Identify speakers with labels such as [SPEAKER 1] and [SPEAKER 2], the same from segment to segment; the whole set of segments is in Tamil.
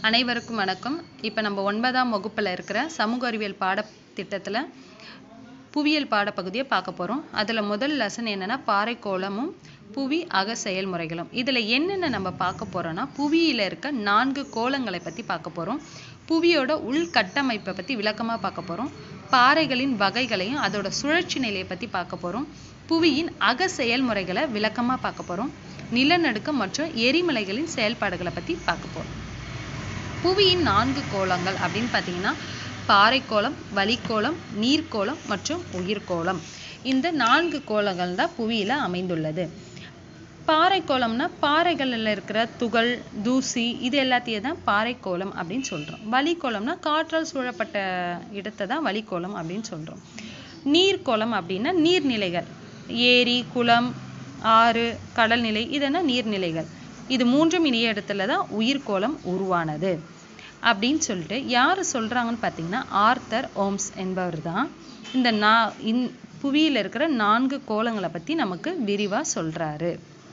[SPEAKER 1] அனைவருக்கும் வணக்கம் இப்போ நம்ம ஒன்பதாம் வகுப்பில் இருக்கிற சமூக அறிவியல் பாடத்திட்டத்தில் புவியியல் பாடப்பகுதியை பார்க்க போகிறோம் அதில் முதல் லெசன் என்னென்னா பாறைக்கோளமும் புவி அக செயல்முறைகளும் இதில் என்னென்ன நம்ம பார்க்க போகிறோன்னா புவியில் இருக்க நான்கு கோளங்களை பற்றி பார்க்க போகிறோம் புவியோட உள்கட்டமைப்பை பற்றி விளக்கமாக பார்க்க போகிறோம் பாறைகளின் வகைகளையும் அதோட சுழற்சி நிலையை பற்றி பார்க்க போகிறோம் புவியின் அக செயல்முறைகளை விளக்கமாக பார்க்க போகிறோம் நிலநடுக்கம் மற்றும் எரிமலைகளின் செயல்பாடுகளை பற்றி பார்க்க போகிறோம் புவியின் நான்கு கோளங்கள் அப்படின்னு பார்த்தீங்கன்னா பாறைக்கோளம் வளிக்கோளம் நீர்க்கோளம் மற்றும் உயிர்க்கோளம் இந்த நான்கு கோளங்கள் தான் புவியில அமைந்துள்ளது பாறைக்கோளம்னா பாறைகள்ல இருக்கிற துகள் தூசி இது எல்லாத்தையும் தான் பாறைக்கோளம் அப்படின்னு சொல்றோம் வளிக்கோளம்னா காற்றால் சூழப்பட்ட இடத்தை தான் வளிக்கோளம் அப்படின்னு சொல்றோம் நீர்க்கோளம் அப்படின்னா நீர்நிலைகள் ஏரி குளம் ஆறு கடல் நிலை இதெல்லாம் நீர்நிலைகள் இது மூன்றும் இணைய இடத்துல தான் உயிர்க்கோளம் உருவானது அப்படின்னு சொல்லிட்டு யார் சொல்றாங்கன்னு பார்த்தீங்கன்னா ஆர்த்தர் ஓம்ஸ் என்பவர் தான் இந்த நா இந் புவியில இருக்கிற நான்கு கோளங்களை பத்தி நமக்கு விரிவா சொல்றாரு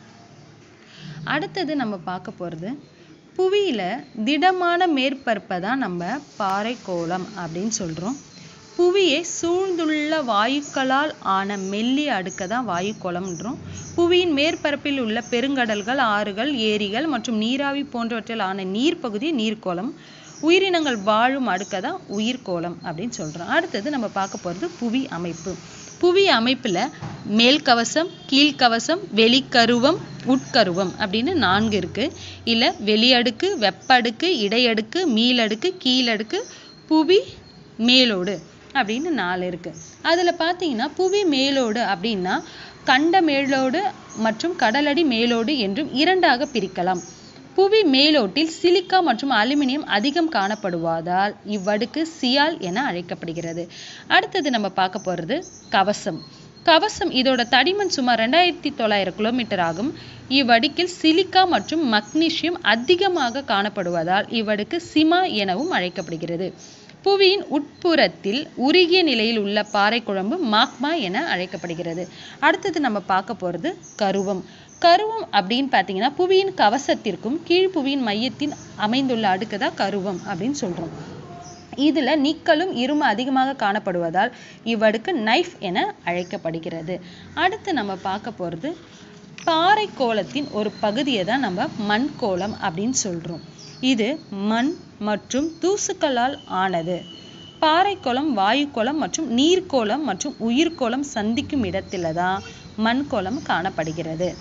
[SPEAKER 1] அடுத்தது நம்ம பார்க்க போறது புவியில திடமான மேற்பரப்பை தான் நம்ம பாறைக்கோளம் அப்படின்னு சொல்றோம் புவியை சூழ்ந்துள்ள வாயுக்களால் ஆன மெல்லிய அடுக்க தான் வாயுக்கோளம்ன்றோம் புவியின் மேற்பரப்பில் உள்ள பெருங்கடல்கள் ஆறுகள் ஏரிகள் மற்றும் நீராவி போன்றவற்றில் ஆன நீர்ப்பகுதி நீர்க்கோளம் உயிரினங்கள் வாழும் அடுக்க தான் உயிர்க்கோளம் அப்படின்னு சொல்றோம் அடுத்தது நம்ம பார்க்க போறது புவி அமைப்பு புவி அமைப்புல மேல் கவசம் கீழ்கவசம் வெளிக்கருவம் உட்கருவம் அப்படின்னு நான்கு இருக்கு இல்ல வெளியடுக்கு வெப்படுக்கு இடையடுக்கு மீளடுக்கு கீழடுக்கு புவி மேலோடு அப்படின்னு நாலு இருக்கு அதுல பாத்தீங்கன்னா புவி மேலோடு அப்படின்னா கண்ட மேலோடு மற்றும் கடலடி மேலோடு என்றும் இரண்டாக பிரிக்கலாம் புவி மேலோட்டில் சிலிக்கா மற்றும் அலுமினியம் அதிகம் காணப்படுவதால் இவ்வடுக்கு சியால் என அழைக்கப்படுகிறது அடுத்தது நம்ம பார்க்க போறது கவசம் கவசம் இதோட தடிமன் சுமார் ரெண்டாயிரத்தி தொள்ளாயிரம் கிலோமீட்டர் ஆகும் இவ்வடுக்கில் சிலிக்கா மற்றும் மக்னீசியம் அதிகமாக காணப்படுவதால் இவ்வடுக்கு சிமா எனவும் அழைக்கப்படுகிறது புவியின் உட்புறத்தில் உருகிய நிலையில் உள்ள பாறை குழம்பு மாக்மா என அழைக்கப்படுகிறது அடுத்தது நம்ம பார்க்க போறது கருவம் கருவம் அப்படின்னு பார்த்தீங்கன்னா புவியின் கவசத்திற்கும் கீழ்ப்புவியின் மையத்தின் அமைந்துள்ள அடுக்கு தான் கருவம் அப்படின்னு சொல்றோம் இதுல நிக்கலும் இரும்பு அதிகமாக காணப்படுவதால் இவ்வடுக்கு நைஃப் என அழைக்கப்படுகிறது அடுத்து நம்ம பார்க்க போறது பாறை கோலத்தின் ஒரு பகுதியை தான் நம்ம மண் கோலம் அப்படின்னு சொல்றோம் இது மண் மற்றும் தூசுக்களால் ஆனது பாறைக்கோளம் வாயுக்கோளம் மற்றும் நீர்க்கோளம் மற்றும் உயிர்க்கோளம் சந்திக்கும் இடத்துல தான் மண்கோளம் காணப்படுகிறது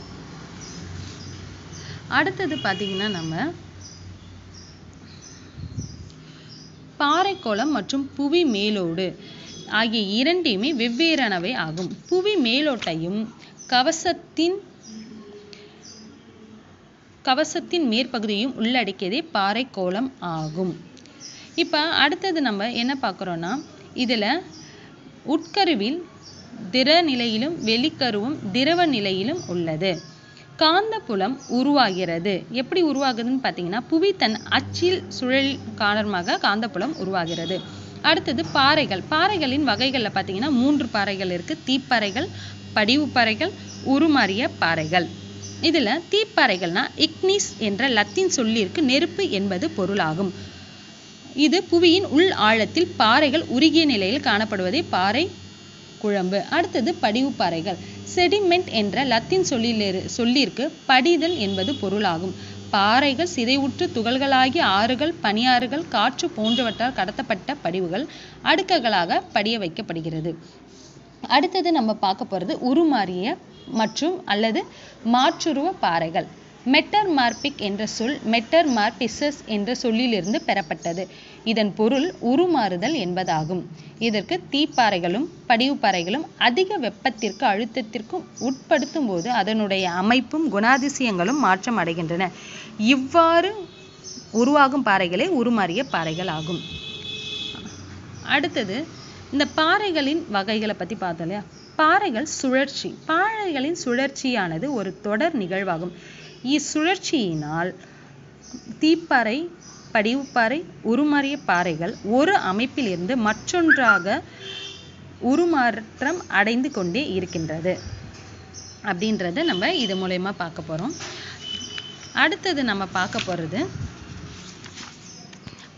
[SPEAKER 1] அடுத்தது பார்த்தீங்கன்னா நம்ம பாறைக்கோளம் மற்றும் புவி மேலோடு ஆகிய இரண்டையுமே வெவ்வேறானவை ஆகும் புவி மேலோட்டையும் கவசத்தின் கவசத்தின் மேற்பகுதியையும் உள்ளடக்கியதே பாறைக்கோளம் ஆகும் இப்போ அடுத்தது நம்ம என்ன பார்க்குறோன்னா இதில் உட்கருவில் திட நிலையிலும் வெளிக்கருவும் திரவ நிலையிலும் உள்ளது காந்தப்புலம் உருவாகிறது எப்படி உருவாகுதுன்னு பார்த்தீங்கன்னா புவி தன் அச்சில் சுழல் காரணமாக காந்தப்புலம் உருவாகிறது அடுத்தது பாறைகள் பாறைகளின் வகைகளில் பார்த்தீங்கன்னா மூன்று பாறைகள் இருக்கு தீப்பாறைகள் படிவு பாறைகள் உருமாறிய பாறைகள் இதுல தீப்பாறைகள்னா இக்னிஸ் என்ற லத்தீன் சொல்லிற்கு நெருப்பு என்பது பொருளாகும் இது புவியின் உள் ஆழத்தில் பாறைகள் உருகிய நிலையில் காணப்படுவதே பாறை குழம்பு அடுத்தது படிவு பாறைகள் செடிமெண்ட் என்ற லத்தீன் சொல்லில் சொல்லிற்கு படிதல் என்பது பொருளாகும் பாறைகள் சிதைவுற்று துகள்களாகி ஆறுகள் பனியாறுகள் காற்று போன்றவற்றால் கடத்தப்பட்ட படிவுகள் அடுக்குகளாக படிய வைக்கப்படுகிறது அடுத்தது நம்ம பார்க்க போறது உருமாறிய மற்றும் அல்லது மாற்றுருவ பாறைகள் மெட்டர்மார்பிக் என்ற சொல் மெட்டர்மார்பிசஸ் என்ற சொல்லிலிருந்து பெறப்பட்டது இதன் பொருள் உருமாறுதல் என்பதாகும் இதற்கு தீப்பாறைகளும் படிவுப்பாறைகளும் அதிக வெப்பத்திற்கு அழுத்தத்திற்கும் உட்படுத்தும் போது அதனுடைய அமைப்பும் குணாதிசயங்களும் மாற்றம் அடைகின்றன இவ்வாறு உருவாகும் பாறைகளே உருமாறிய பாறைகள் ஆகும் அடுத்தது இந்த பாறைகளின் வகைகளை பத்தி பார்த்தோம் இல்லையா பாறைகள் சுழற்சி பாறைகளின் சுழற்சியானது ஒரு தொடர் நிகழ்வாகும் இச்சுழற்சியினால் தீப்பாறை படிவுப்பாறை உருமாறிய பாறைகள் ஒரு அமைப்பிலிருந்து மற்றொன்றாக உருமாற்றம் அடைந்து கொண்டே இருக்கின்றது அப்படின்றத நம்ம இது மூலயமா பார்க்க போறோம் அடுத்தது நம்ம பார்க்க போறது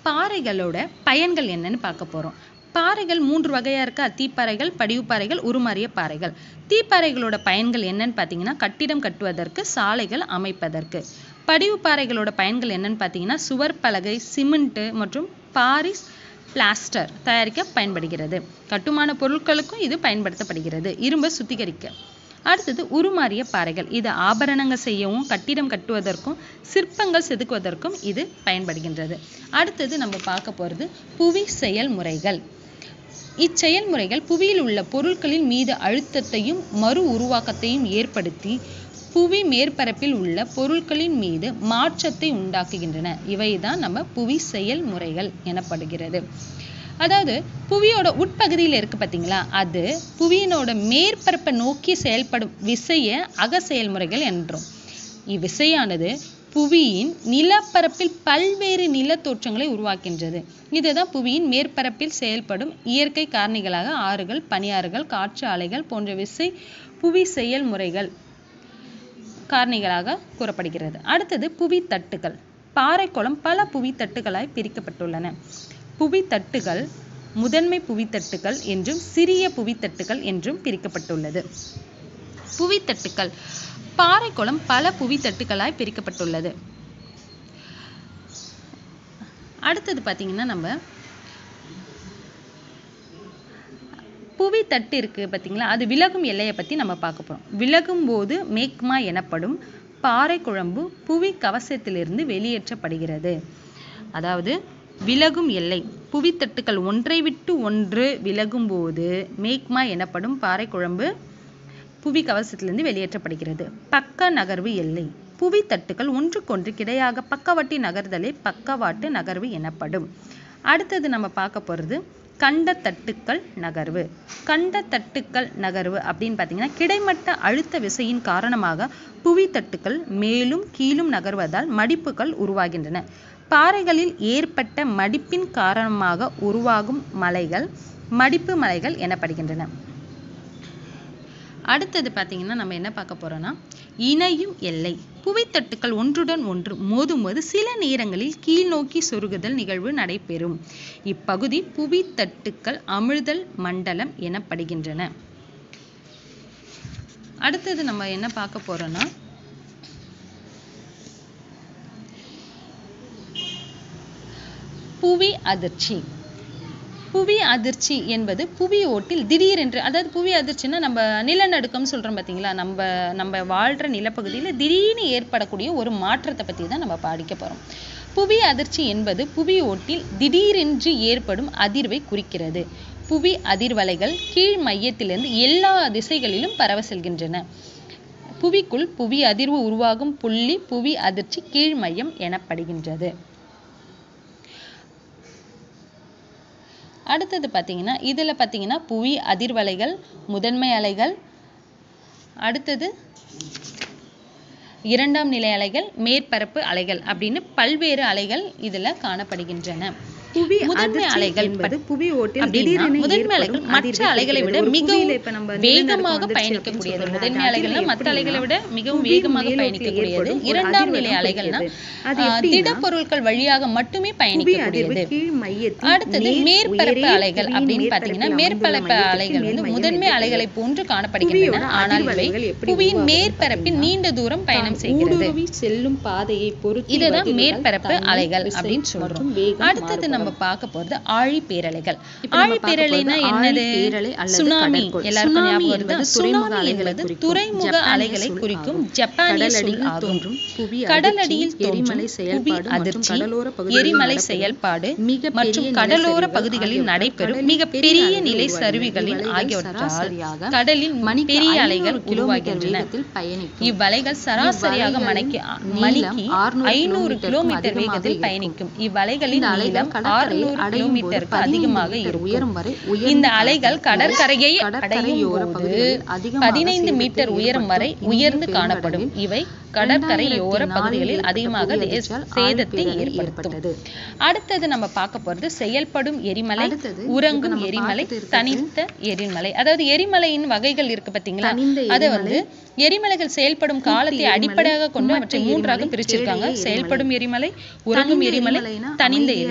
[SPEAKER 1] பாறைகளோட பயன்கள் என்னன்னு பார்க்க போறோம் பாறைகள் மூன்று வகையா இருக்கா தீப்பாறைகள் படிவுப்பாறைகள் உருமாறிய பாறைகள் தீப்பாறைகளோட பயன்கள் என்னன்னு பார்த்தீங்கன்னா கட்டிடம் கட்டுவதற்கு சாலைகள் அமைப்பதற்கு படிவுப்பாறைகளோட பயன்கள் என்னன்னு பார்த்தீங்கன்னா சுவர் பலகை சிமெண்ட் மற்றும் பாரிஸ் பிளாஸ்டர் தயாரிக்க பயன்படுகிறது கட்டுமான பொருட்களுக்கும் இது பயன்படுத்தப்படுகிறது இரும்பை சுத்திகரிக்க அடுத்தது உருமாறிய பாறைகள் இது ஆபரணங்கள் செய்யவும் கட்டிடம் கட்டுவதற்கும் சிற்பங்கள் செதுக்குவதற்கும் இது பயன்படுகின்றது அடுத்தது நம்ம பார்க்க போறது புவி செயல்முறைகள் இச்செயல்முறைகள் புவியில் உள்ள பொருட்களின் மீது அழுத்தத்தையும் மறு உருவாக்கத்தையும் ஏற்படுத்தி புவி மேற்பரப்பில் உள்ள பொருட்களின் மீது மாற்றத்தை உண்டாக்குகின்றன இவைதான் நம்ம புவி செயல்முறைகள் எனப்படுகிறது அதாவது புவியோட உட்பகுதியில இருக்கு பாத்தீங்களா அது புவியினோட மேற்பரப்பை நோக்கி செயல்படும் விசைய அக செயல்முறைகள் என்றோம் இவ்விசையானது புவியின் நிலப்பரப்பில் பல்வேறு நிலத்தோற்றங்களை உருவாக்கின்றது இதுதான் புவியின் மேற்பரப்பில் செயல்படும் இயற்கை காரணிகளாக ஆறுகள் பனியாறுகள் காற்று அலைகள் போன்ற விசை புவி செயல்முறைகள் காரணிகளாக கூறப்படுகிறது அடுத்தது புவி தட்டுகள் பாறைக்குளம் பல புவி தட்டுகளாய் பிரிக்கப்பட்டுள்ளன புவித்தட்டுகள் முதன்மை புவித்தட்டுகள் என்றும் சிறிய புவித்தட்டுகள் என்றும் பிரிக்கப்பட்டுள்ளது புவித்தட்டுகள் பாறைக்குளம் பல புவித்தட்டுகளாய் பிரிக்கப்பட்டுள்ளது அடுத்தது பாத்தீங்கன்னா நம்ம புவி தட்டு இருக்கு பாத்தீங்களா அது விலகும் எல்லையை பத்தி நம்ம பார்க்க போறோம் விலகும் போது மேக்மா எனப்படும் பாறை குழம்பு புவி கவசத்திலிருந்து வெளியேற்றப்படுகிறது அதாவது விலகும் எல்லை புவித்தட்டுக்கள் ஒன்றை விட்டு ஒன்று விலகும் போது மேக்மா எனப்படும் பாறை குழம்பு புவி கவசத்திலிருந்து வெளியேற்றப்படுகிறது பக்க நகர்வு எல்லை புவித்தட்டுக்கள் ஒன்றுக்கொன்று கிடையாக பக்கவாட்டி நகர்தலே பக்கவாட்டு நகர்வு எனப்படும் அடுத்தது நம்ம பார்க்க போறது கண்ட தட்டுக்கள் நகர்வு கண்ட தட்டுக்கள் நகர்வு அப்படின்னு பார்த்தீங்கன்னா கிடைமட்ட அழுத்த விசையின் காரணமாக புவித்தட்டுக்கள் மேலும் கீழும் நகர்வதால் மடிப்புகள் உருவாகின்றன பாறைகளில் ஏற்பட்ட மடிப்பின் காரணமாக உருவாகும் மலைகள் மடிப்பு மலைகள் எனப்படுகின்றன அடுத்தது பார்த்தீங்கன்னா நம்ம என்ன பார்க்க போறோம்னா இணையும் எல்லை புவித்தட்டுக்கள் ஒன்றுடன் ஒன்று மோதும்போது சில நேரங்களில் கீழ் நோக்கி சொருகுதல் நிகழ்வு நடைபெறும் இப்பகுதி புவித்தட்டுக்கள் அமிழ்தல் மண்டலம் எனப்படுகின்றன அடுத்தது நம்ம என்ன பார்க்க போறோம்னா புவி அதிர்ச்சி புவி அதிர்ச்சி என்பது புவி ஓட்டில் திடீரென்று அதாவது புவி அதிர்ச்சின்னா நம்ம நிலநடுக்கம் சொல்றோம் பார்த்தீங்களா நம்ம நம்ம வாழ்ற நிலப்பகுதியில திடீர்னு ஏற்படக்கூடிய ஒரு மாற்றத்தை பத்தி தான் நம்ம படிக்க போறோம் புவி அதிர்ச்சி என்பது புவி ஓட்டில் திடீரென்று ஏற்படும் அதிர்வை குறிக்கிறது புவி அதிர்வலைகள் கீழ் மையத்திலிருந்து எல்லா திசைகளிலும் பரவ செல்கின்றன புவிக்குள் புவி அதிர்வு உருவாகும் புள்ளி புவி அதிர்ச்சி கீழ் மையம் எனப்படுகின்றது அடுத்தது பார்த்தீங்கன்னா இதுல பார்த்தீங்கன்னா புவி அதிர்வலைகள் முதன்மை அலைகள் அடுத்தது இரண்டாம் நிலை அலைகள் மேற்பரப்பு அலைகள் அப்படின்னு பல்வேறு அலைகள் இதுல காணப்படுகின்றன
[SPEAKER 2] புவி
[SPEAKER 1] முதன்மை
[SPEAKER 2] அதிர்ச்சி
[SPEAKER 1] அலைகள்
[SPEAKER 2] என்பது
[SPEAKER 1] பட்-
[SPEAKER 2] புவி ஓட்டில்
[SPEAKER 1] அப்படின்னா
[SPEAKER 2] திடீரென
[SPEAKER 1] முதன்மை அலைகள்
[SPEAKER 2] ஏற்படும்
[SPEAKER 1] மற்ற
[SPEAKER 2] அதிர்வை
[SPEAKER 1] அலைகளை விட
[SPEAKER 2] குறிக்கிறது. ஒரு
[SPEAKER 1] மிகவும்
[SPEAKER 2] புவியில இப்ப நம்ம நிலநடுக்கம்
[SPEAKER 1] வேகமாக
[SPEAKER 2] வந்துருச்சு
[SPEAKER 1] பயணிக்கக்கூடியது
[SPEAKER 2] அப்படின்னு
[SPEAKER 1] முதன்மை
[SPEAKER 2] சொல்றோம்ல,
[SPEAKER 1] அலைகள்னா
[SPEAKER 2] அது
[SPEAKER 1] மற்ற அலைகளை விட
[SPEAKER 2] எப்படின்னா,
[SPEAKER 1] மிகவும்
[SPEAKER 2] புவி
[SPEAKER 1] வேகமாக
[SPEAKER 2] மேலோக்கி
[SPEAKER 1] பயணிக்கக்கூடியது
[SPEAKER 2] ஏற்படும் ஒரு
[SPEAKER 1] இரண்டாம்
[SPEAKER 2] அதிர்வை
[SPEAKER 1] நிலை
[SPEAKER 2] தான்
[SPEAKER 1] அலைகள்னா
[SPEAKER 2] குறிக்கிறது. அது
[SPEAKER 1] ஆஹ்,
[SPEAKER 2] எப்படின்னா,
[SPEAKER 1] திடப்பொருட்கள் வழியாக மட்டுமே
[SPEAKER 2] புவி அதிர்வு
[SPEAKER 1] பயணிக்கக்கூடியது
[SPEAKER 2] கீழ் மையத்தின்
[SPEAKER 1] அடுத்தது
[SPEAKER 2] மேல்
[SPEAKER 1] மேற்பரப்பு
[SPEAKER 2] உயரே
[SPEAKER 1] அலைகள்
[SPEAKER 2] புவியின்
[SPEAKER 1] அப்படின்னு
[SPEAKER 2] மேற்பரப்பில்
[SPEAKER 1] பாத்தீங்கன்னா
[SPEAKER 2] அமைந்துள்ள
[SPEAKER 1] மேற்பரப்பு
[SPEAKER 2] மையத்திற்கு
[SPEAKER 1] அலைகள்
[SPEAKER 2] மேல்
[SPEAKER 1] வந்து
[SPEAKER 2] மையம்
[SPEAKER 1] முதன்மை
[SPEAKER 2] என்று
[SPEAKER 1] அலைகளை
[SPEAKER 2] பெயர்.
[SPEAKER 1] போன்று
[SPEAKER 2] புவியோட
[SPEAKER 1] காணப்படுகின்றன ஆனால் இவை
[SPEAKER 2] அதிர்வலைகள் எப்படி
[SPEAKER 1] புவியின்
[SPEAKER 2] உருவாகுதுன்னு
[SPEAKER 1] மேற்பரப்பில்
[SPEAKER 2] பாத்தீங்கன்னா,
[SPEAKER 1] நீண்ட தூரம் பயணம்
[SPEAKER 2] தான்
[SPEAKER 1] செய்கிறது
[SPEAKER 2] ஊடுருவி செல்லும் பாதையை பொறுத்து
[SPEAKER 1] இதுதான்
[SPEAKER 2] இவ்வதிர்வுகள்
[SPEAKER 1] மேற்பரப்பு
[SPEAKER 2] தண்ணீர்,
[SPEAKER 1] அலைகள்
[SPEAKER 2] விசை
[SPEAKER 1] அப்படின்னு சொல்றோம்
[SPEAKER 2] மற்றும் வேகம்
[SPEAKER 1] அடுத்தது நம்ம
[SPEAKER 2] மாறுபடும்.
[SPEAKER 1] பார்க்க போறது ஆழி பேரலைகள்
[SPEAKER 2] இப்ப நம்ம
[SPEAKER 1] ஆழி
[SPEAKER 2] பார்க்க
[SPEAKER 1] பேரலைனா
[SPEAKER 2] போறது
[SPEAKER 1] என்னது
[SPEAKER 2] ஆழி பேரலை அல்லது
[SPEAKER 1] சுனாமி
[SPEAKER 2] கடற்கோள்.
[SPEAKER 1] எல்லாருக்கும்
[SPEAKER 2] சுனாமி
[SPEAKER 1] ஞாபகம்
[SPEAKER 2] என்பது
[SPEAKER 1] வருது
[SPEAKER 2] துறைமுக
[SPEAKER 1] சுனாமி
[SPEAKER 2] அலைகளை
[SPEAKER 1] என்பது
[SPEAKER 2] குறிக்கும்.
[SPEAKER 1] துறைமுக
[SPEAKER 2] ஜப்பானிய
[SPEAKER 1] அலைகளை
[SPEAKER 2] சொல்
[SPEAKER 1] குறிக்கும்
[SPEAKER 2] ஆகும்.
[SPEAKER 1] ஜப்பானிய சொல்
[SPEAKER 2] கடலடியில்
[SPEAKER 1] ஆகும்
[SPEAKER 2] தோன்றும் புவி
[SPEAKER 1] கடலடியில்
[SPEAKER 2] அதிர்ச்சி,
[SPEAKER 1] தோன்றும்
[SPEAKER 2] எரிமலை
[SPEAKER 1] புவி
[SPEAKER 2] செயல்பாடு மற்றும்
[SPEAKER 1] அதிர்ச்சி
[SPEAKER 2] கடலோர பகுதிகளில்
[SPEAKER 1] எரிமலை
[SPEAKER 2] நடைபெறும்
[SPEAKER 1] செயல்பாடு
[SPEAKER 2] மிகப்பெரிய
[SPEAKER 1] மற்றும்
[SPEAKER 2] நிலச்சரிவுகள்
[SPEAKER 1] கடலோர பகுதிகளில்
[SPEAKER 2] ஆகியவற்றால்
[SPEAKER 1] நடைபெறும்
[SPEAKER 2] கடலில்
[SPEAKER 1] மிக
[SPEAKER 2] பெரிய
[SPEAKER 1] பெரிய
[SPEAKER 2] அலைகள்
[SPEAKER 1] நிலை
[SPEAKER 2] உருவாகின்றன.
[SPEAKER 1] சரிவுகளின்
[SPEAKER 2] இவ்வலைகள்
[SPEAKER 1] ஆகியவற்றால்
[SPEAKER 2] சராசரியாக
[SPEAKER 1] கடலில்
[SPEAKER 2] மணிக்கு
[SPEAKER 1] பெரிய
[SPEAKER 2] 500
[SPEAKER 1] அலைகள்
[SPEAKER 2] கிலோமீட்டர்
[SPEAKER 1] உருவாகின்றன
[SPEAKER 2] வேகத்தில் பயணிக்கும்
[SPEAKER 1] இவ்வலைகள் சராசரியாக
[SPEAKER 2] இவ்வலைகளின்
[SPEAKER 1] மணிக்கு
[SPEAKER 2] நீளம்
[SPEAKER 1] மணிக்கு
[SPEAKER 2] 600
[SPEAKER 1] ஐநூறு
[SPEAKER 2] கிலோமீட்டருக்கும்
[SPEAKER 1] கிலோமீட்டர்
[SPEAKER 2] அதிகமாக
[SPEAKER 1] வேகத்தில்
[SPEAKER 2] இருக்கும்.
[SPEAKER 1] பயணிக்கும் இவ்வலைகளின்
[SPEAKER 2] இந்த அலைகள்
[SPEAKER 1] நீளம்
[SPEAKER 2] கடற்கரையை
[SPEAKER 1] 600
[SPEAKER 2] அடையும் போது
[SPEAKER 1] கிலோமீட்டருக்கு
[SPEAKER 2] 15
[SPEAKER 1] அதிகமாக
[SPEAKER 2] மீட்டர்
[SPEAKER 1] இருக்கும்
[SPEAKER 2] உயரம் வரை உயர்ந்து
[SPEAKER 1] இந்த அலைகள்
[SPEAKER 2] காணப்படும்.
[SPEAKER 1] கடற்கரையை
[SPEAKER 2] கடற்கரையோர
[SPEAKER 1] அடையும் போது
[SPEAKER 2] பகுதிகளில் அதிகமாக
[SPEAKER 1] பதினைந்து
[SPEAKER 2] சேதத்தை
[SPEAKER 1] மீட்டர் உயரம் வரை
[SPEAKER 2] ஏற்படுத்தும்
[SPEAKER 1] உயர்ந்து
[SPEAKER 2] இந்திய
[SPEAKER 1] காணப்படும்
[SPEAKER 2] பெருங்கடலில்
[SPEAKER 1] இவை கடற்கரையோர
[SPEAKER 2] 2004
[SPEAKER 1] பகுதிகளில்
[SPEAKER 2] ஏற்பட்ட
[SPEAKER 1] அதிகமாக
[SPEAKER 2] புவி
[SPEAKER 1] தே-
[SPEAKER 2] அதிர்ச்சியால்
[SPEAKER 1] சேதத்தை
[SPEAKER 2] ஆழிப்பேரலை
[SPEAKER 1] ஏற்படுத்தும்
[SPEAKER 2] ஏற்பட்டது.
[SPEAKER 1] அடுத்தது நம்ம பார்க்க போறது செயல்படும் எரிமலை
[SPEAKER 2] அடுத்தது, இப்ப
[SPEAKER 1] உறங்கும்
[SPEAKER 2] நம்ம
[SPEAKER 1] எரிமலை
[SPEAKER 2] பார்த்துட்டு இருக்கிறது
[SPEAKER 1] தனித்த எரிமலை அதாவது எரிமலையின் வகைகள் இருக்கு பாத்தீங்களா
[SPEAKER 2] தனிந்த
[SPEAKER 1] அது
[SPEAKER 2] எரிமலை,
[SPEAKER 1] வந்து எரிமலைகள் செயல்படும் காலத்தை
[SPEAKER 2] எரிமலை,
[SPEAKER 1] அடிப்படையாக கொண்டு
[SPEAKER 2] குமட்ட
[SPEAKER 1] அவற்றை மூன்றாக
[SPEAKER 2] எரிமலை,
[SPEAKER 1] பிரிச்சிருக்காங்க
[SPEAKER 2] கேடய எரிமலை.
[SPEAKER 1] செயல்படும் எரிமலை உறங்கும்
[SPEAKER 2] தனிந்த
[SPEAKER 1] எரிமலை
[SPEAKER 2] எரிமலைனா
[SPEAKER 1] தனிந்த
[SPEAKER 2] அமைதியா
[SPEAKER 1] எரிமலை
[SPEAKER 2] இருக்கும்,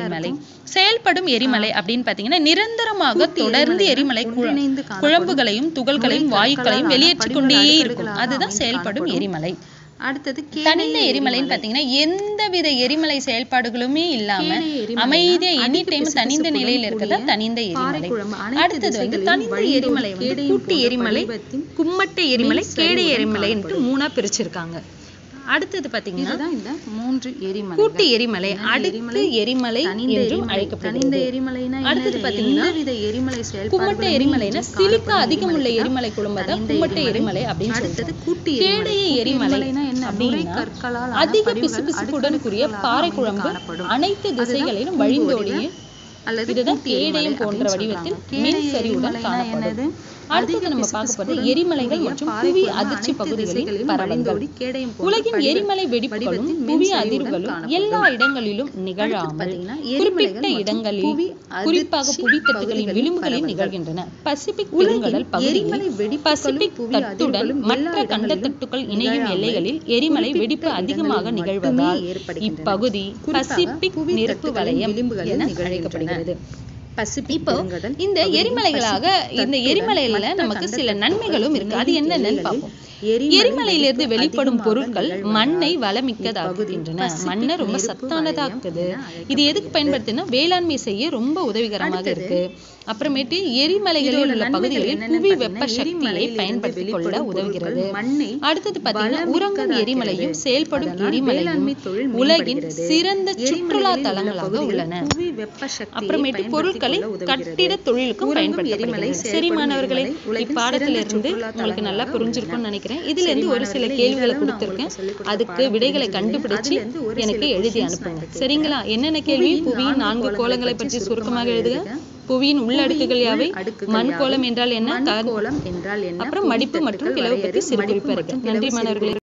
[SPEAKER 1] செயல்படும் எரிமலை அப்படின்னு பாத்தீங்கன்னா நிரந்தரமாக தொடர்ந்து எரிமலை குழ-
[SPEAKER 2] ஒன்றிணைந்து காணப்படும்
[SPEAKER 1] குழம்புகளையும் துகள்களையும்
[SPEAKER 2] முறை
[SPEAKER 1] வாயுக்களையும்
[SPEAKER 2] கற்களாலான
[SPEAKER 1] வெளியேற்றிக் கொண்டே
[SPEAKER 2] படிவுள்ள
[SPEAKER 1] இருக்கும்
[SPEAKER 2] அடுக்குகளாக
[SPEAKER 1] அதுதான்
[SPEAKER 2] அமைந்து
[SPEAKER 1] செயல்படும்
[SPEAKER 2] காணப்படும்.
[SPEAKER 1] எரிமலை
[SPEAKER 2] அடுத்தது
[SPEAKER 1] தனிந்த எரிமலைன்னு பாத்தீங்கன்னா எந்தவித எரிமலை செயல்பாடுகளுமே இல்லாம
[SPEAKER 2] கேடய எரிமலைனா
[SPEAKER 1] அமைதியா எனி
[SPEAKER 2] அதிக
[SPEAKER 1] டைம் தனிந்த
[SPEAKER 2] பிசுபிசுப்புடன்
[SPEAKER 1] நிலையில இருக்கதா
[SPEAKER 2] கூடிய
[SPEAKER 1] தனிந்த எரிமலை
[SPEAKER 2] பாறைக்குழம்பு அனைத்து
[SPEAKER 1] அடுத்தது வந்து
[SPEAKER 2] திசைகளிலும்
[SPEAKER 1] தனிந்த
[SPEAKER 2] வழிந்தோடி
[SPEAKER 1] எரிமலை வந்து
[SPEAKER 2] கேடயம்
[SPEAKER 1] கூட்டு
[SPEAKER 2] போன்ற
[SPEAKER 1] எரிமலை
[SPEAKER 2] படிவத்தின்
[SPEAKER 1] கும்மட்டை எரிமலை
[SPEAKER 2] மெய்
[SPEAKER 1] கேடய
[SPEAKER 2] சரிவுடன்
[SPEAKER 1] எரிமலைன்ட்டு
[SPEAKER 2] காணப்படும்.
[SPEAKER 1] மூணா பிரிச்சிருக்காங்க அடுத்தது பாத்தீங்கன்னா
[SPEAKER 2] இதுதான் இந்த மூன்று எரிமலை
[SPEAKER 1] கூட்டு எரிமலை
[SPEAKER 2] என்ன
[SPEAKER 1] அடுக்கு
[SPEAKER 2] எரிமலை?
[SPEAKER 1] எரிமலை
[SPEAKER 2] தனிந்த
[SPEAKER 1] என்றும்
[SPEAKER 2] எரிமலை. தனிந்த
[SPEAKER 1] அழைக்கப்படுகிறது
[SPEAKER 2] எரிமலைனா
[SPEAKER 1] அடுத்தது
[SPEAKER 2] என்னது?
[SPEAKER 1] பாத்தீங்கன்னா,
[SPEAKER 2] எந்தவித எரிமலை
[SPEAKER 1] கும்மட்டை
[SPEAKER 2] செயல்பாடுகளுமே
[SPEAKER 1] எரிமலைனா
[SPEAKER 2] இன்றி
[SPEAKER 1] சிலிக்கா
[SPEAKER 2] காணப்படும்
[SPEAKER 1] அதிகம் உள்ள
[SPEAKER 2] எரிமலைக்கு
[SPEAKER 1] எரிமலை குழும்பை தான்
[SPEAKER 2] தனிந்த
[SPEAKER 1] கும்மட்டை எரிமலை அப்படின்னு
[SPEAKER 2] அடுத்தது
[SPEAKER 1] சொல்றோம்
[SPEAKER 2] கூட்டு
[SPEAKER 1] கேடய
[SPEAKER 2] எரிமலை
[SPEAKER 1] எரிமலை
[SPEAKER 2] எரிமலைனா என்ன நுரை
[SPEAKER 1] அப்படின்னா
[SPEAKER 2] கற்களால் ஆன
[SPEAKER 1] அதிக
[SPEAKER 2] படிவுகள்
[SPEAKER 1] பிசுபிசுப்புடன் கூடிய
[SPEAKER 2] அடுக்கடுக்குகளாக
[SPEAKER 1] பாறை
[SPEAKER 2] அமைந்து
[SPEAKER 1] குழம்பு
[SPEAKER 2] காணப்படும்.
[SPEAKER 1] அனைத்து
[SPEAKER 2] அதுதான்
[SPEAKER 1] திசைகளிலும்
[SPEAKER 2] கூம்பு
[SPEAKER 1] வழிந்தோடிய
[SPEAKER 2] வடிவ அல்லது
[SPEAKER 1] இதுதான்
[SPEAKER 2] கூட்டு எரிமலை
[SPEAKER 1] கேடயம் போன்ற
[SPEAKER 2] அப்படின்னு
[SPEAKER 1] வடிவத்தில்
[SPEAKER 2] சொல்றாங்க.
[SPEAKER 1] மின்
[SPEAKER 2] கேடய
[SPEAKER 1] சரிவுடன்
[SPEAKER 2] எரிமலைனா
[SPEAKER 1] காணப்படும்
[SPEAKER 2] என்னது?
[SPEAKER 1] அடுத்தது
[SPEAKER 2] அதிக
[SPEAKER 1] நம்ம பார்க்க போறது
[SPEAKER 2] பிசுபிசுப்புடன்
[SPEAKER 1] எரிமலைகள்
[SPEAKER 2] கூடிய
[SPEAKER 1] மற்றும்
[SPEAKER 2] பாறை
[SPEAKER 1] புவி
[SPEAKER 2] குழம்பு
[SPEAKER 1] அதிர்ச்சி
[SPEAKER 2] அனைத்து
[SPEAKER 1] பகுதிகளின்
[SPEAKER 2] திசைகளிலும்
[SPEAKER 1] பரவல்கள்
[SPEAKER 2] வழிந்தோடி கேடயம் போன்ற
[SPEAKER 1] உலகின்
[SPEAKER 2] படிவ-
[SPEAKER 1] எரிமலை வெடிப்புகளும்
[SPEAKER 2] வடிவத்தில்
[SPEAKER 1] புவி
[SPEAKER 2] மின் சரிவுடன்
[SPEAKER 1] அதிர்வுகளும்
[SPEAKER 2] காணப்படும்.
[SPEAKER 1] எல்லா இடங்களிலும் நிகழாமல்
[SPEAKER 2] பாத்தீங்கன்னா,
[SPEAKER 1] குறிப்பிட்ட
[SPEAKER 2] எரிமலைகள் மற்றும்
[SPEAKER 1] இடங்களில்
[SPEAKER 2] புவி
[SPEAKER 1] குறிப்பாக
[SPEAKER 2] அதிர்ச்சி
[SPEAKER 1] புவித்தட்டுகளின்
[SPEAKER 2] பகுதிகளின்
[SPEAKER 1] விளிம்புகளில்
[SPEAKER 2] பரவல்கள்.
[SPEAKER 1] நிகழ்கின்றன பசிபிக்
[SPEAKER 2] உலகின்
[SPEAKER 1] பெருங்கடல்
[SPEAKER 2] எரிமலை
[SPEAKER 1] பகுதியில்
[SPEAKER 2] வெடிப்புகளும்
[SPEAKER 1] பசிபிக்
[SPEAKER 2] புவி
[SPEAKER 1] தட்டுடன்
[SPEAKER 2] அதிர்வுகளும் எல்லா
[SPEAKER 1] மற்ற
[SPEAKER 2] இடங்களிலும்
[SPEAKER 1] கண்டத்தட்டுகள் இணையும்
[SPEAKER 2] நிகழாமல்
[SPEAKER 1] எல்லைகளில் எரிமலை
[SPEAKER 2] குறிப்பிட்ட
[SPEAKER 1] வெடிப்பு அதிகமாக
[SPEAKER 2] இடங்களில்
[SPEAKER 1] நிகழ்வதால்
[SPEAKER 2] மட்டுமே ஏற்படுகின்றன.
[SPEAKER 1] இப்பகுதி
[SPEAKER 2] குறிப்பாக
[SPEAKER 1] பசிபிக்
[SPEAKER 2] புவி
[SPEAKER 1] நெருப்பு
[SPEAKER 2] தட்டுகளின்
[SPEAKER 1] வலயம்
[SPEAKER 2] விளிம்புகளில்
[SPEAKER 1] என
[SPEAKER 2] நிகழ்கின்றன.
[SPEAKER 1] அழைக்கப்படுகிறது
[SPEAKER 2] பசிபிக்
[SPEAKER 1] இப்போ
[SPEAKER 2] பெருங்கடல்
[SPEAKER 1] இந்த
[SPEAKER 2] பகுதியில்
[SPEAKER 1] எரிமலைகளாக
[SPEAKER 2] பசிபிக்
[SPEAKER 1] இந்த
[SPEAKER 2] தட்டுடன்
[SPEAKER 1] எரிமலையில
[SPEAKER 2] மற்ற
[SPEAKER 1] நமக்கு சில
[SPEAKER 2] கண்டத்தட்டுகள்
[SPEAKER 1] நன்மைகளும் இருக்கு அது
[SPEAKER 2] இணையும்
[SPEAKER 1] என்னென்னு
[SPEAKER 2] எல்லைகளில்
[SPEAKER 1] பார்ப்போம்
[SPEAKER 2] எரிமலை
[SPEAKER 1] எரிமலையிலிருந்து
[SPEAKER 2] வெடிப்பு
[SPEAKER 1] வெளிப்படும்
[SPEAKER 2] அதிகமாக
[SPEAKER 1] பொருட்கள்
[SPEAKER 2] நிகழ்வதால்
[SPEAKER 1] மண்ணை
[SPEAKER 2] இப்பகுதி
[SPEAKER 1] வளமிக்கதாக்குகின்றன
[SPEAKER 2] பசிபிக்
[SPEAKER 1] மண்ணை ரொம்ப
[SPEAKER 2] நெருப்பு
[SPEAKER 1] சத்தானதாக்குது
[SPEAKER 2] வலயம் என
[SPEAKER 1] இது எதுக்கு பயன்படுத்தினா வேளாண்மை செய்ய ரொம்ப உதவிகரமாக
[SPEAKER 2] அடுத்தது,
[SPEAKER 1] இருக்கு அப்புறமேட்டு எரிமலைகளில்
[SPEAKER 2] இதோட
[SPEAKER 1] உள்ள
[SPEAKER 2] நன்மைகள்
[SPEAKER 1] பகுதிகளில்
[SPEAKER 2] என்னென்னு
[SPEAKER 1] புவி
[SPEAKER 2] பார்த்தீங்கன்னா,
[SPEAKER 1] வெப்ப சக்தியை
[SPEAKER 2] எரிமலையிலிருந்து
[SPEAKER 1] பயன்படுத்திக் கொள்ள
[SPEAKER 2] வெளிப்படும்
[SPEAKER 1] உதவுகிறது
[SPEAKER 2] பொருட்கள் மண்ணை
[SPEAKER 1] அடுத்தது பாத்தீங்கன்னா
[SPEAKER 2] வளமிக்கதாக்கிறது.
[SPEAKER 1] உறங்கும் எரிமலையும் செயல்படும்
[SPEAKER 2] அதனால்
[SPEAKER 1] எரிமலையும்
[SPEAKER 2] வேளாண்மை தொழில்
[SPEAKER 1] உலகின்
[SPEAKER 2] மேம்படுகிறது.
[SPEAKER 1] சிறந்த சுற்றுலா
[SPEAKER 2] எரிமலைகளில் உள்ள
[SPEAKER 1] தலங்களாக
[SPEAKER 2] பகுதிகளில்
[SPEAKER 1] உள்ளன
[SPEAKER 2] புவி வெப்ப சக்தியை
[SPEAKER 1] அப்புறமேட்டு
[SPEAKER 2] பயன்படுத்திக்
[SPEAKER 1] பொருட்களை
[SPEAKER 2] கொள்ள உதவுகிறது.
[SPEAKER 1] கட்டிட தொழிலுக்கும்
[SPEAKER 2] உறங்கும்
[SPEAKER 1] பயன்படுத்தப்படுகிறது
[SPEAKER 2] எரிமலை
[SPEAKER 1] சரி
[SPEAKER 2] செயல்படும்
[SPEAKER 1] மாணவர்களே
[SPEAKER 2] எரிமலை உலகின்
[SPEAKER 1] இப்பாடத்துல
[SPEAKER 2] சிறந்த
[SPEAKER 1] இருந்து
[SPEAKER 2] சுற்றுலா
[SPEAKER 1] உங்களுக்கு நல்லா
[SPEAKER 2] தலங்களாக
[SPEAKER 1] புரிஞ்சிருக்கும்னு
[SPEAKER 2] உள்ளன.
[SPEAKER 1] நினைக்கிறேன் இதுல
[SPEAKER 2] சரி
[SPEAKER 1] இருந்து ஒரு சில
[SPEAKER 2] மாணவர்களே,
[SPEAKER 1] கேள்விகளை
[SPEAKER 2] இதெல்லாம் நான்
[SPEAKER 1] கொடுத்திருக்கேன்
[SPEAKER 2] உங்களுக்கு சொல்லிக் கொடுத்த
[SPEAKER 1] அதுக்கு
[SPEAKER 2] பாடம்
[SPEAKER 1] விடைகளை
[SPEAKER 2] புரிஞ்சுது.
[SPEAKER 1] கண்டுபிடிச்சு
[SPEAKER 2] அதிலிருந்து ஒரு
[SPEAKER 1] எனக்கு
[SPEAKER 2] சில
[SPEAKER 1] எழுதி
[SPEAKER 2] questions
[SPEAKER 1] அனுப்புங்க
[SPEAKER 2] நான் கேட்கிறேன்.
[SPEAKER 1] சரிங்களா என்னென்ன கேள்வி
[SPEAKER 2] புவியின்
[SPEAKER 1] புவியின்
[SPEAKER 2] நான்கு
[SPEAKER 1] நான்கு கோலங்களை பற்றி சுருக்கமாக எழுதுக புவியின் உள் அடுக்குகள் யாவை
[SPEAKER 2] அடுக்குகள்
[SPEAKER 1] மண்
[SPEAKER 2] யாவை?
[SPEAKER 1] கோலம் என்றால் என்ன
[SPEAKER 2] மண்
[SPEAKER 1] க-
[SPEAKER 2] கோலம் என்றால் என்ன
[SPEAKER 1] அப்புறம் மடிப்பு மற்றும்
[SPEAKER 2] புவித்தட்டுகள்
[SPEAKER 1] பிளவு பற்றி
[SPEAKER 2] வரையறு,
[SPEAKER 1] சிறு
[SPEAKER 2] மடிப்பு
[SPEAKER 1] குறிப்பு இருக்கு
[SPEAKER 2] மற்றும்
[SPEAKER 1] நன்றி
[SPEAKER 2] பிளவு சிறு
[SPEAKER 1] மாணவர்களே